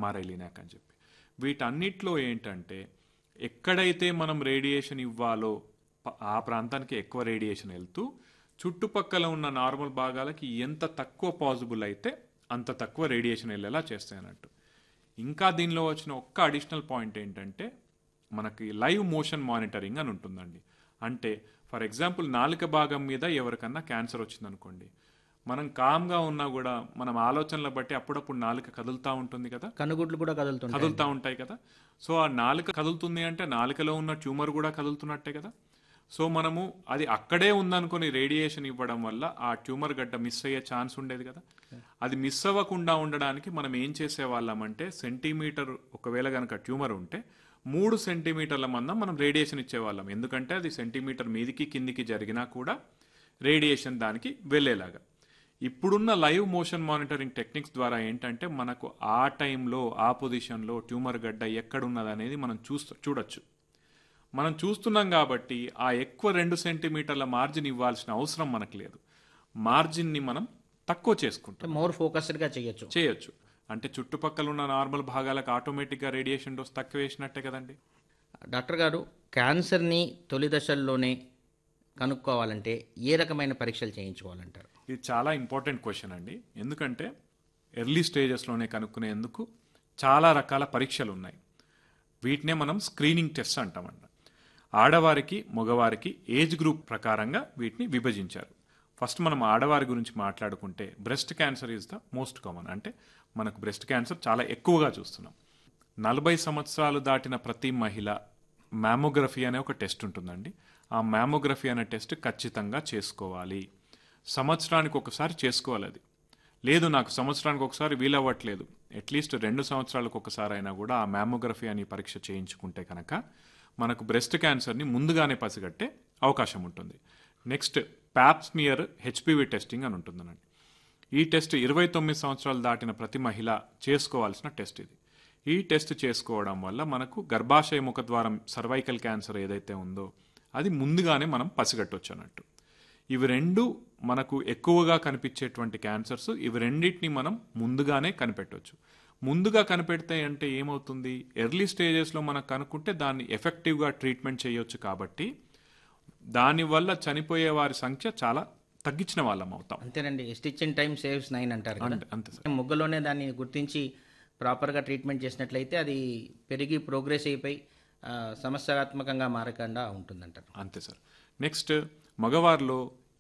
MRI linac అని చెప్పి వీటన్నిటిలో ఏంటంటే ఎక్కడైతే మనం రేడియేషన్ ఇవ్వాలో ప- ఆ ప్రాంతానికి ఎక్కువ రేడియేషన్ వెళ్తూ చుట్టుపక్కల ఉన్న నార్మల్ భాగాలకి ఎంత తక్కువ పాసిబుల్ అయితే అంత తక్కువ రేడియేషన్ వెళ్ళేలా చేస్తాయి అన్నట్టు ఇంకా దీనిలో వచ్చిన ఒక్క అడిషనల్ పాయింట్ ఏంటంటే మనకి లైవ్ మోషన్ మానిటరింగ్ అని ఉంటుందండి అంటే ఫర్ ఎగ్జాంపుల్ నాలుక భాగం మీద ఎవరికన్నా క్యాన్సర్ వచ్చిందనుకోండి మనం కామ్గా ఉన్నా కూడా మనం ఆలోచనల బట్టి అప్పుడప్పుడు నాలుక కదులుతూ ఉంటుంది కదా కనుగుడ్లు కూడా కదులుతుంటాయి కదులుతూ ఉంటాయి కదా సో ఆ నాలుక కదులుతుంది అంటే నాలుకలో ఉన్న ట్యూమర్ కూడా కదులుతున్నట్టే కదా సో మనము అది అక్కడే ఉందనుకొని రేడియేషన్ ఇవ్వడం వల్ల ఆ ట్యూమర్ గడ్డ మిస్ అయ్యే ఛాన్స్ ఉండేది కదా అది మిస్ అవ్వకుండా ఉండడానికి మనం ఏం చేసేవాళ్ళం అంటే సెంటీమీటర్ ఒకవేళ కనుక ట్యూమర్ ఉంటే మూడు సెంటీమీటర్ల మందం మనం రేడియేషన్ ఇచ్చేవాళ్ళం ఎందుకంటే అది సెంటీమీటర్ మీదికి కిందికి జరిగినా కూడా రేడియేషన్ దానికి వెళ్ళేలాగా ఇప్పుడున్న లైవ్ మోషన్ మానిటరింగ్ టెక్నిక్స్ ద్వారా ఏంటంటే మనకు ఆ టైంలో ఆ పొజిషన్లో ట్యూమర్ గడ్డ ఎక్కడున్నది అనేది మనం చూస్తూ చూడొచ్చు మనం చూస్తున్నాం కాబట్టి ఆ ఎక్కువ రెండు సెంటీమీటర్ల మార్జిన్ ఇవ్వాల్సిన అవసరం మనకు లేదు మార్జిన్ని మనం తక్కువ చేసుకుంటాం మోర్ ఫోకస్డ్గా చేయొచ్చు చేయొచ్చు అంటే చుట్టుపక్కల ఉన్న నార్మల్ భాగాలకు ఆటోమేటిక్గా రేడియేషన్ డోస్ తక్కువ వేసినట్టే కదండి డాక్టర్ గారు క్యాన్సర్ని తొలి దశల్లోనే కనుక్కోవాలంటే ఏ రకమైన పరీక్షలు చేయించుకోవాలంటారు ఇది చాలా ఇంపార్టెంట్ క్వశ్చన్ అండి ఎందుకంటే ఎర్లీ స్టేజెస్లోనే కనుక్కునేందుకు చాలా రకాల పరీక్షలు ఉన్నాయి వీటినే మనం స్క్రీనింగ్ టెస్ట్ అంటామంట ఆడవారికి మగవారికి ఏజ్ గ్రూప్ ప్రకారంగా వీటిని విభజించారు ఫస్ట్ మనం ఆడవారి గురించి మాట్లాడుకుంటే breast cancer is the most common అంటే మనకు బ్రెస్ట్ క్యాన్సర్ చాలా ఎక్కువగా చూస్తున్నాం నలభై సంవత్సరాలు దాటిన ప్రతి మహిళ మ్యామోగ్రఫీ అనే ఒక టెస్ట్ ఉంటుందండి ఆ మ్యామోగ్రఫీ అనే టెస్ట్ ఖచ్చితంగా చేసుకోవాలి సంవత్సరానికి ఒకసారి చేసుకోవాలి అది లేదు నాకు సంవత్సరానికి ఒకసారి వీలవ్వట్లేదు అట్లీస్ట్ రెండు సంవత్సరాలకు ఒకసారి అయినా కూడా ఆ మ్యామోగ్రఫీ అని పరీక్ష చేయించుకుంటే కనుక మనకు బ్రెస్ట్ క్యాన్సర్ని ముందుగానే పసిగట్టే అవకాశం ఉంటుంది నెక్స్ట్ ప్యాప్స్మియర్ హెచ్పివి టెస్టింగ్ అని ఉంటుందనండి ఈ టెస్ట్ ఇరవై తొమ్మిది సంవత్సరాలు దాటిన ప్రతి మహిళ చేసుకోవాల్సిన టెస్ట్ ఇది ఈ టెస్ట్ చేసుకోవడం వల్ల మనకు గర్భాశయ ముఖద్వారం సర్వైకల్ క్యాన్సర్ ఏదైతే ఉందో అది ముందుగానే మనం పసిగట్టొచ్చు అన్నట్టు ఇవి రెండు మనకు ఎక్కువగా కనిపించేటువంటి క్యాన్సర్స్ ఇవి రెండింటిని మనం ముందుగానే కనిపెట్టవచ్చు ముందుగా కనిపెడితే అంటే ఏమవుతుంది ఎర్లీ స్టేజెస్లో మనం కనుక్కుంటే దాన్ని ఎఫెక్టివ్గా ట్రీట్మెంట్ చేయొచ్చు కాబట్టి దానివల్ల చనిపోయే వారి సంఖ్య చాలా తగ్గించిన వాళ్ళం అవుతాం అంతేనండి stitch in time saves nine అంటారు కదా అంతే- అంతే సార్ మొగ్గలోనే దాన్ని గుర్తించి ప్రాపర్గా ట్రీట్మెంట్ చేసినట్లయితే అది పెరిగి ప్రోగ్రెస్ అయిపోయి ఆ, సమస్యాత్మకంగా మారకుండా ఉంటుందంటారు అంతే సార్ నెక్స్ట్ మగవారిలో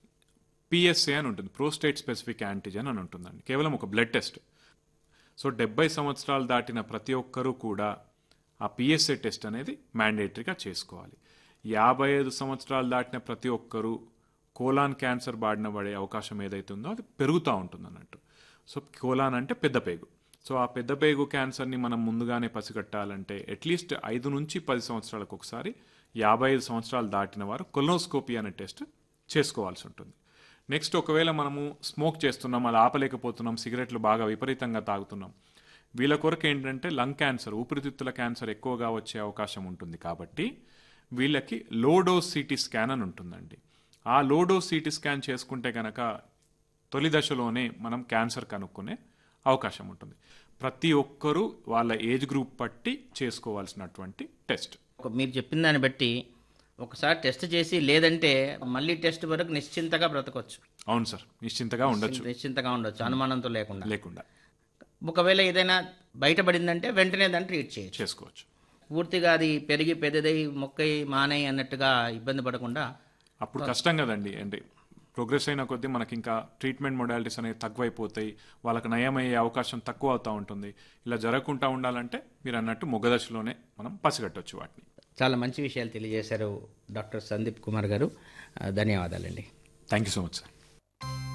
పిఎస్ఏ అని ఉంటుంది ప్రోస్టేట్ స్పెసిఫిక్ యాంటిజెన్ అని ఉంటుందండి కేవలం ఒక బ్లడ్ టెస్ట్ సో డెబ్బై సంవత్సరాలు దాటిన ప్రతి ఒక్కరూ కూడా ఆ పిఎస్ఏ టెస్ట్ అనేది మ్యాండేటరీగా చేసుకోవాలి యాభై ఐదు సంవత్సరాలు దాటిన ప్రతి ఒక్కరూ కోలాన్ క్యాన్సర్ బారిన పడే అవకాశం ఏదైతే ఉందో అది పెరుగుతూ ఉంటుంది అన్నట్టు సో కోలాన్ అంటే పెద్ద పేగు సో ఆ పెద్ద పేగు క్యాన్సర్ని మనం ముందుగానే పసిగట్టాలంటే అట్లీస్ట్ ఐదు నుంచి పది సంవత్సరాలకు ఒకసారి యాభై ఐదు సంవత్సరాలు దాటిన వారు కొలోనోస్కోపీ అనే టెస్ట్ చేసుకోవాల్సి ఉంటుంది నెక్స్ట్ ఒకవేళ మనము స్మోక్ చేస్తున్నాం అది ఆపలేకపోతున్నాం సిగరెట్లు బాగా విపరీతంగా తాగుతున్నాం వీళ్ళ కొరకు ఏంటంటే లంగ్ క్యాన్సర్ ఊపిరితిత్తుల క్యాన్సర్ ఎక్కువగా వచ్చే అవకాశం ఉంటుంది కాబట్టి వీళ్ళకి లోడోస్ సిటీ స్కాన్ అని ఉంటుందండి ఆ లోడోస్ సిటీ స్కాన్ చేసుకుంటే కనుక తొలి దశలోనే మనం క్యాన్సర్ కనుక్కునే అవకాశం ఉంటుంది ప్రతి ఒక్కరూ వాళ్ళ ఏజ్ గ్రూప్ బట్టి చేసుకోవాల్సినటువంటి టెస్ట్ ఒక- మీరు చెప్పిన దాన్ని బట్టి ఒకసారి టెస్ట్ చేసి లేదంటే మళ్ళీ టెస్ట్ వరకు నిశ్చింతగా బ్రతకొచ్చు అవును సార్ నిశ్చింతగా ఉండొచ్చు నిశ్చింతగా ఉండొచ్చు అనుమానంతో లేకుండా లేకుండా ఒకవేళ ఏదైనా బయటపడిందంటే వెంటనే దాన్ని ట్రీట్ చేయొచ్చు చేసుకోవచ్చు పూర్తిగా అది పెరిగి పెద్దదై మొక్కై మానై అన్నట్టుగా ఇబ్బంది పడకుండా అప్పుడు కష్టం కదండి అంటే ప్రోగ్రెస్ అయిన కొద్దీ మనకి ఇంకా ట్రీట్మెంట్ మొడాలిటీస్ అనేవి తక్కువైపోతాయి వాళ్ళకి నయమయ్యే అవకాశం తక్కువ అవుతూ ఉంటుంది ఇలా జరగకుండా ఉండాలంటే మీరు అన్నట్టు మొగదశలోనే మనం పసిగట్టవచ్చు వాటిని చాలా మంచి విషయాలు తెలియజేశారు డాక్టర్ సందీప్ కుమార్ గారు ఆ, ధన్యవాదాలండి thank you so much sir